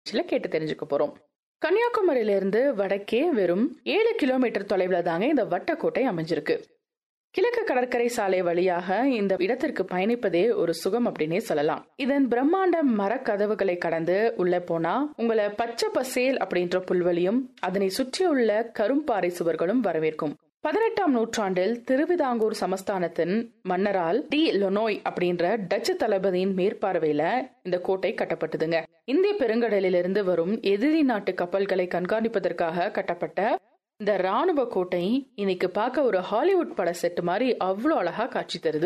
நிகழ்ச்சியில கேட்டு தெரிஞ்சுக்க போறோம் கன்னியாகுமரியிலிருந்து வடக்கே வெறும் ஏழு கிலோமீட்டர் தொலைவில் தாங்க இந்த வட்டக்கோட்டை அமைஞ்சிருக்கு கிழக்கு கடற்கரை சாலை வழியாக இந்த இடத்திற்கு பயணிப்பதே ஒரு சுகம் அப்படின்னே சொல்லலாம் இதன் பிரம்மாண்ட மரக்கதவுகளை கடந்து உள்ள போனா உங்களை பச்சை பசேல் அப்படின்ற புல்வெளியும் அதனை சுற்றியுள்ள கரும்பாறை சுவர்களும் வரவேற்கும் பதினெட்டாம் நூற்றாண்டில் திருவிதாங்கூர் சமஸ்தானத்தின் மன்னரால் டி லொனோய் அப்படின்ற டச்சு தளபதியின் மேற்பார்வையில இந்த கோட்டை கட்டப்பட்டதுங்க இந்திய பெருங்கடலிலிருந்து வரும் எதிரி நாட்டு கப்பல்களை கண்காணிப்பதற்காக கட்டப்பட்ட இந்த ராணுவ கோட்டை இன்னைக்கு பார்க்க ஒரு ஹாலிவுட் பட செட் மாதிரி அவ்வளோ அழகா காட்சி தருது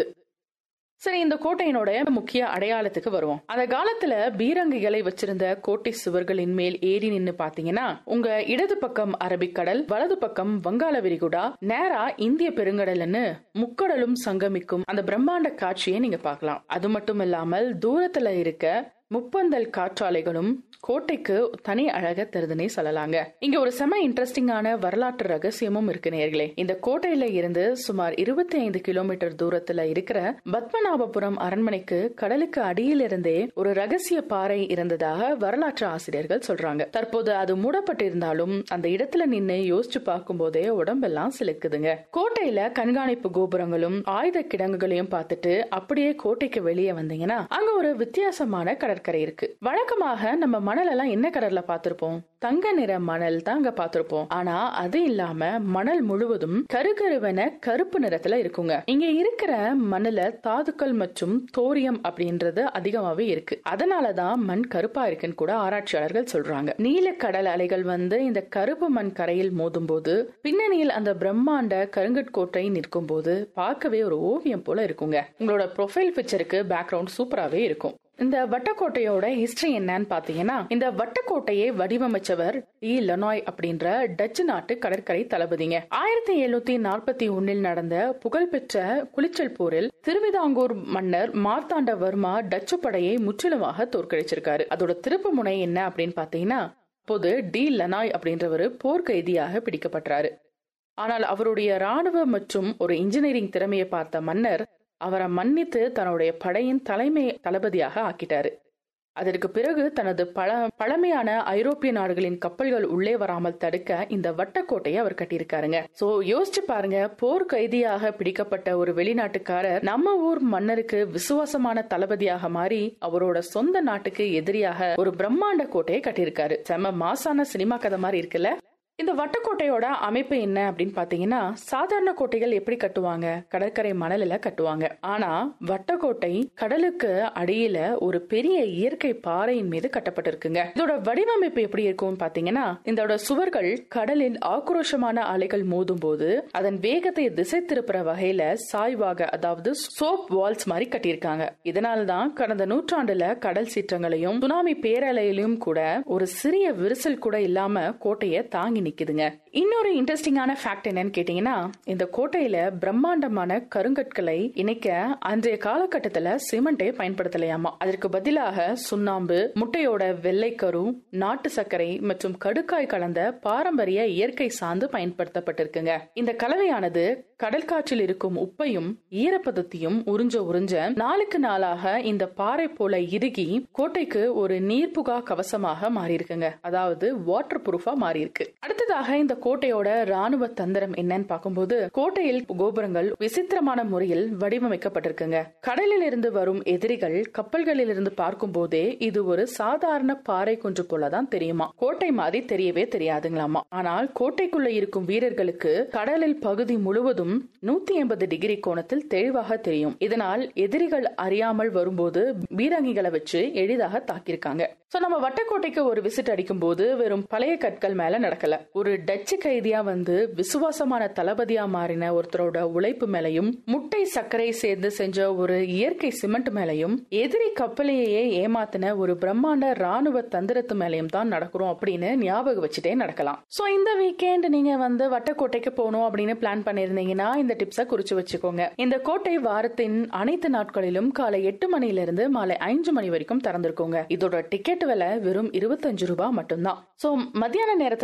சரி இந்த கோட்டையினோட முக்கிய அடையாளத்துக்கு வருவோம் அந்த காலத்துல பீரங்கிகளை வச்சிருந்த கோட்டை சுவர்களின் மேல் ஏறி நின்னு பாத்தீங்கன்னா உங்க இடது பக்கம் அரபிக்கடல் வலது பக்கம் வங்காள விரிகுடா நேரா இந்திய பெருங்கடல்னு முக்கடலும் சங்கமிக்கும் அந்த பிரம்மாண்ட காட்சியை நீங்க பார்க்கலாம் அது மட்டும் இல்லாமல் தூரத்துல இருக்க முப்பந்தல் காற்றாலைகளும் கோட்டைக்கு தனி அழக தருதுன்னே சொல்லலாங்க இங்க ஒரு செம இன்ட்ரெஸ்டிங்கான வரலாற்று ரகசியமும் இருக்கு நேர்களே இந்த கோட்டையில இருந்து சுமார் இருபத்தி ஐந்து கிலோமீட்டர் தூரத்துல இருக்கிற பத்மநாபபுரம் அரண்மனைக்கு கடலுக்கு அடியில் இருந்தே ஒரு ரகசிய பாறை இருந்ததாக வரலாற்று ஆசிரியர்கள் சொல்றாங்க தற்போது அது மூடப்பட்டிருந்தாலும் அந்த இடத்துல நின்னு யோசிச்சு பார்க்கும் போதே உடம்பெல்லாம் சிலுக்குதுங்க கோட்டையில கண்காணிப்பு கோபுரங்களும் ஆயுத கிடங்குகளையும் பார்த்துட்டு அப்படியே கோட்டைக்கு வெளியே வந்தீங்கன்னா அங்க ஒரு வித்தியாசமான கடற்கரை இருக்கு வழக்கமாக நம்ம மணல் எல்லாம் என்ன கலர்ல பார்த்திருப்போம் தங்க நிற மணல் தான் அங்க பார்த்திருப்போம் ஆனா அது இல்லாம மணல் முழுவதும் கருகருவென கருப்பு நிறத்துல இருக்குங்க இங்க இருக்கிற மண்ணுல தாதுக்கள் மற்றும் தோரியம் அப்படின்றது அதிகமாவே இருக்கு அதனாலதான் மண் கருப்பா இருக்குன்னு கூட ஆராய்ச்சியாளர்கள் சொல்றாங்க நீல கடல் அலைகள் வந்து இந்த கருப்பு மண் கரையில் மோதும் போது பின்னணியில் அந்த பிரம்மாண்ட கருங்கட்கோட்டை நிற்கும் போது பார்க்கவே ஒரு ஓவியம் போல இருக்குங்க உங்களோட ப்ரொஃபைல் பிக்சருக்கு பேக்ரவுண்ட் சூப்பராகவே இருக்கும் இந்த வட்டக்கோட்டையோட ஹிஸ்டரி என்னன்னு பாத்தீங்கன்னா இந்த வட்டக்கோட்டையை வடிவமைச்சவர் டி லெனாய் அப்படின்ற டச்சு நாட்டு கடற்கரை தளபதிங்க ஆயிரத்தி எழுநூத்தி நாற்பத்தி ஒன்னில் நடந்த புகழ்பெற்ற குளிச்சல் போரில் திருவிதாங்கூர் மன்னர் மார்த்தாண்டவர்மா டச்சு படையை முற்றிலுமாக தோற்கடிச்சிருக்காரு அதோட திருப்பு முனை என்ன அப்படின்னு பாத்தீங்கன்னா அப்போது டி லெனாய் அப்படின்றவர் போர்க்கைதியாக பிடிக்கப்பட்டாரு ஆனால் அவருடைய ராணுவ மற்றும் ஒரு இன்ஜினியரிங் திறமையை பார்த்த மன்னர் அவரை மன்னித்து தன்னுடைய படையின் தலைமை தளபதியாக ஆக்கிட்டாரு அதற்கு பிறகு தனது பழ பழமையான ஐரோப்பிய நாடுகளின் கப்பல்கள் உள்ளே வராமல் தடுக்க இந்த வட்டக்கோட்டையை அவர் கட்டியிருக்காருங்க சோ யோசிச்சு பாருங்க போர் கைதியாக பிடிக்கப்பட்ட ஒரு வெளிநாட்டுக்காரர் நம்ம ஊர் மன்னருக்கு விசுவாசமான தளபதியாக மாறி அவரோட சொந்த நாட்டுக்கு எதிரியாக ஒரு பிரம்மாண்ட கோட்டையை கட்டியிருக்காரு செம மாசான சினிமா கதை மாதிரி இருக்குல்ல இந்த வட்டக்கோட்டையோட அமைப்பு என்ன அப்படின்னு பாத்தீங்கன்னா சாதாரண கோட்டைகள் எப்படி கட்டுவாங்க கடற்கரை மணலில கட்டுவாங்க ஆனா வட்டக்கோட்டை கடலுக்கு அடியில ஒரு பெரிய இயற்கை பாறையின் மீது கட்டப்பட்டிருக்குங்க இதோட வடிவமைப்பு எப்படி இருக்கும் பாத்தீங்கன்னா இதோட சுவர்கள் கடலில் ஆக்ரோஷமான அலைகள் மோதும் போது அதன் வேகத்தை திசை திருப்புற வகையில சாய்வாக அதாவது சோப் வால்ஸ் மாதிரி கட்டியிருக்காங்க இதனால்தான் கடந்த நூற்றாண்டுல கடல் சீற்றங்களையும் சுனாமி பேரலையிலும் கூட ஒரு சிறிய விரிசல் கூட இல்லாம கோட்டையை தாங்கி நிக்குதுங்க இன்னொரு இன்ட்ரெஸ்டிங்கான ஃபேக்ட் என்னன்னு கேட்டீங்கன்னா இந்த கோட்டையில பிரம்மாண்டமான கருங்கற்களை இணைக்க அன்றைய காலகட்டத்துல சிமெண்டே பயன்படுத்தலையாமா அதற்கு பதிலாக சுண்ணாம்பு முட்டையோட வெள்ளைக்கரு நாட்டு சர்க்கரை மற்றும் கடுக்காய் கலந்த பாரம்பரிய இயற்கை சாந்து பயன்படுத்தப்பட்டிருக்குங்க இந்த கலவையானது கடல் காற்றில் இருக்கும் உப்பையும் ஈரப்பதத்தையும் உறிஞ்ச உறிஞ்ச நாளுக்கு நாளாக இந்த பாறை போல இறுகி கோட்டைக்கு ஒரு நீர்புகா கவசமாக மாறி இருக்குங்க அதாவது வாட்டர் ப்ரூஃபா மாறி இருக்கு அடுத்ததாக இந்த கோட்டையோட ராணுவ தந்திரம் என்னன்னு பார்க்கும்போது கோட்டையில் கோபுரங்கள் விசித்திரமான முறையில் வடிவமைக்கப்பட்டிருக்குங்க கடலில் இருந்து வரும் எதிரிகள் கப்பல்களில் இருந்து பார்க்கும் போதே இது ஒரு சாதாரண பாறை குன்று போலதான் தெரியுமா கோட்டை மாதிரி தெரியவே தெரியாதுங்களாமா ஆனால் கோட்டைக்குள்ள இருக்கும் வீரர்களுக்கு கடலில் பகுதி முழுவதும் நூத்தி எண்பது டிகிரி கோணத்தில் தெளிவாக தெரியும் இதனால் எதிரிகள் அறியாமல் வரும்போது பீரங்கிகளை வச்சு எளிதாக தாக்கியிருக்காங்க சோ நம்ம வட்டக்கோட்டைக்கு ஒரு விசிட் அடிக்கும் போது வெறும் பழைய கற்கள் மேல நடக்கல ஒரு டச்சு கைதியா வந்து விசுவாசமான தளபதியா மாறின ஒருத்தரோட உழைப்பு மேலையும் முட்டை சர்க்கரை சேர்ந்து செஞ்ச ஒரு இயற்கை சிமெண்ட் மேலையும் எதிரி கப்பலையே ஏமாத்தின ஒரு பிரம்மாண்ட ராணுவ தந்திரத்து மேலையும் தான் நடக்கிறோம் அப்படின்னு ஞாபகம் வச்சுட்டே நடக்கலாம் சோ இந்த வீக்கெண்ட் நீங்க வந்து வட்டக்கோட்டைக்கு போகணும் அப்படின்னு பிளான் பண்ணிருந்தீங்கன்னா இந்த டிப்ஸ குறிச்சு வச்சுக்கோங்க இந்த கோட்டை வாரத்தின் அனைத்து நாட்களிலும் காலை எட்டு மணில இருந்து மாலை ஐந்து மணி வரைக்கும் திறந்திருக்கோங்க இதோட டிக்கெட் விலை வெறும் இருபத்தஞ்சு ரூபாய் மட்டும்தான் சோ மத்தியான நேரத்தை தவிர்த்துட்டு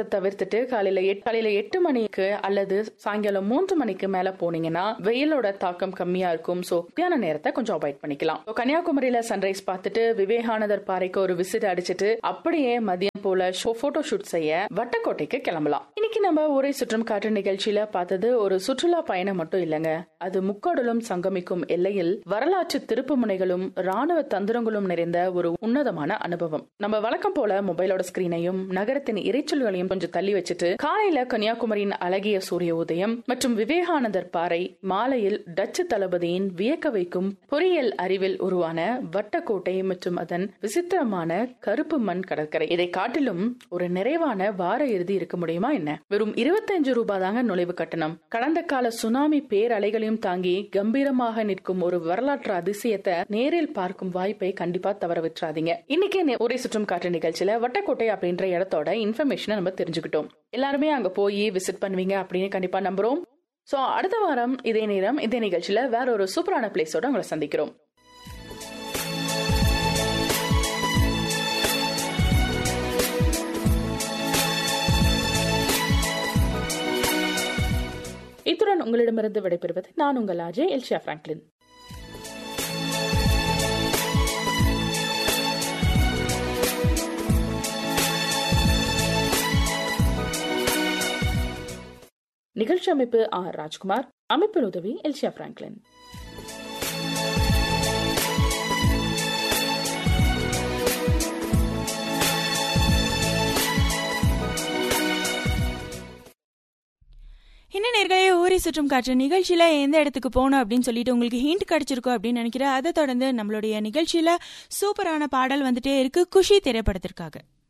பார்த்துட்டு காலையில எட்- காலையில எட்டு மணிக்கு அல்லது சாயங்காலம் மூன்று மணிக்கு மேல போனீங்கன்னா வெயிலோட தாக்கம் கம்மியா இருக்கும் சோ மத்தியான நேரத்தை கொஞ்சம் அவாய்ட் பண்ணிக்கலாம் So, கன்னியாகுமரியில சன்ரைஸ் பார்த்துட்டு விவேகானந்தர் பாறைக்கு ஒரு விசிட் அடிச்சிட்டு அப்படியே மதியம் போல போட்டோ ஷூட் செய்ய வட்டக்கோட்டைக்கு கிளம்பலாம் இன்னைக்கு நம்ம ஊரை சுற்றும் காற்று நிகழ்ச்சியில பார்த்தது ஒரு சுற்றுலா பயணம் மட்டும் இல்லைங்க அது முக்கடலும் சங்கமிக்கும் எல்லையில் வரலாற்று திருப்பு முனைகளும் ராணுவ தந்திரங்களும் நிறைந்த ஒரு உன்னதமான அனுபவம் நம்ம வழக்கம் போல மொபைலோட ஸ்கிரீனையும் நகரத்தின் இறைச்சல்களையும் கொஞ்சம் தள்ளி வச்சுட்டு காலையில கன்னியாகுமரியின் அழகிய சூரிய உதயம் மற்றும் விவேகானந்தர் பாறை மாலையில் டச்சு தளபதியின் வியக்க வைக்கும் பொறியியல் அறிவில் உருவான வட்டக்கோட்டை மற்றும் அதன் விசித்திரமான கருப்பு மண் கடற்கரை இதை காட்டிலும் ஒரு நிறைவான வார இறுதி இருக்க முடியுமா என்ன வெறும் 25 ரூபாய் தாங்க நுழைவு கட்டணம் கடந்த கால சுனாமி பேரலைகளையும் தாங்கி கம்பீரமாக நிற்கும் ஒரு வரலாற்று அதிசயத்தை நேரில் பார்க்கும் வாய்ப்பை கண்டிப்பா தவற விட்டுறாதீங்க இன்னைக்கு நே- ஒரே சுற்றும் காற்று நிகழ்ச்சியில வட்டக்கோட்டை அப்படின்ற இடத்தோட இன்ஃபர்மேஷனை நம்ம தெரிஞ்சுக்கிட்டோம் எல்லாருமே அங்க போய் விசிட் பண்ணுவீங்க அப்படின்னு கண்டிப்பா நம்புறோம் சோ அடுத்த வாரம் இதே நேரம் இதே நிகழ்ச்சியில வேற ஒரு சூப்பரான பிளேஸோட உங்களை சந்திக்கிறோம் இத்துடன் உங்களிடமிருந்து விடைபெறுவது நான் உங்கள் அஜய் எல்ஷியா பிராங்க்லின் நிகழ்ச்சி அமைப்பு ஆர் ராஜ்குமார் அமைப்பின் உதவி எல்ஷியா பிராங்க்லின் என்ன நேர்களே ஊரை சுற்றும் காற்று நிகழ்ச்சியில எந்த இடத்துக்கு போகணும் அப்படின்னு சொல்லிட்டு உங்களுக்கு ஹிண்ட் கிடைச்சிருக்கோம் அப்படின்னு நினைக்கிறேன் அதை தொடர்ந்து நம்மளுடைய நிகழ்ச்சியில சூப்பரான பாடல் வந்துட்டே இருக்கு குஷி திரைப்படத்திற்காக